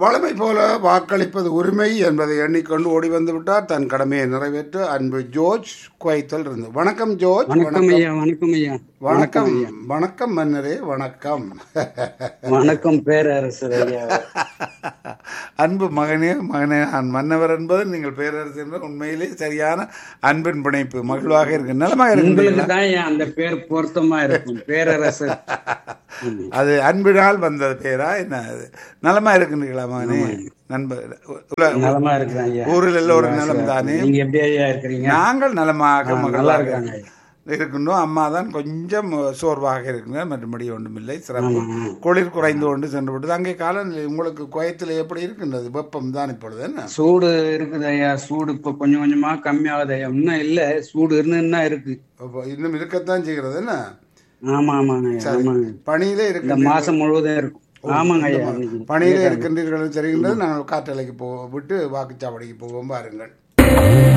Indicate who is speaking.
Speaker 1: வளமை போல வாக்களிப்பது உரிமை என்பதை எண்ணிக்கொண்டு ஓடி வந்து விட்டார் தன் கடமையை நிறைவேற்ற அன்பு ஜோர்ஜ் குவைத்தல் இருந்து வணக்கம் ஜோர்ஜ்
Speaker 2: வணக்கம் ஐயா வணக்கம் ஐயா
Speaker 1: வணக்கம் வணக்கம் மன்னரே வணக்கம்
Speaker 2: வணக்கம் பேரரசர் ஐயா
Speaker 1: அன்பு மகனே மகனே நான் மன்னவர் என்பது நீங்கள் பேரரசு என்பது உண்மையிலே சரியான அன்பின் பிணைப்பு மகிழ்வாக இருக்கு நலமாக
Speaker 2: உங்களுக்கு
Speaker 1: இருக்கின்றீங்களா
Speaker 2: தான் ஐயா அந்த பேர் பொருத்தமா இருக்கும் பேரரசர்
Speaker 1: அது அன்பினால் வந்த பேரா என்ன அது நலமா இருக்கின்றீங்களா மகனே நண்பர் உல-
Speaker 2: நலமா இருக்கிறேன் ஐயா
Speaker 1: ஊரில் எல்லோரும் நலம் தானே
Speaker 2: நீங்க எப்படி ஐயா இருக்கிறீங்க
Speaker 1: நாங்கள் நலமாக
Speaker 2: நல்லா
Speaker 1: மகிழ்வாக
Speaker 2: இருக்காங்க ஐயா.
Speaker 1: இருக்கின்றோம் அம்மா தான் கொஞ்சம் சோர்வாக இருக்கிறார் மற்றபடி ஒன்றுமில்லை சிறப்பு குளிர் குறைந்து கொண்டு சென்று விட்டது அங்கே காலநிலை உங்களுக்கு குயத்தில் எப்படி இருக்கின்றது வெப்பம் தான் இப்பொழுது என்ன
Speaker 2: சூடு இருக்குது ஐயா சூடு இப்ப கொஞ்சம் கொஞ்சமா கம்மியாகுது ஐயா இன்னும் இல்ல சூடு இருந்துன்னா இருக்கு
Speaker 1: அப்போ இன்னும் இருக்கத்தான் செய்கிறது என்ன
Speaker 2: ஆமா ஆமாங்க ஐயா ஆமாங்க
Speaker 1: பணியிலே
Speaker 2: இந்த
Speaker 1: இருக்கின்ற
Speaker 2: மாசம் முழுவதும் இருக்கும் ஆமாங்க ஐயா இன்னைக்கு.
Speaker 1: பணியிலே இருக்கின்றீர்கள் தெரிகின்றது நாங்கள் காற்றலைக்கு போ விட்டு வாக்குச்சாவடிக்கு போவோம் பாருங்கள்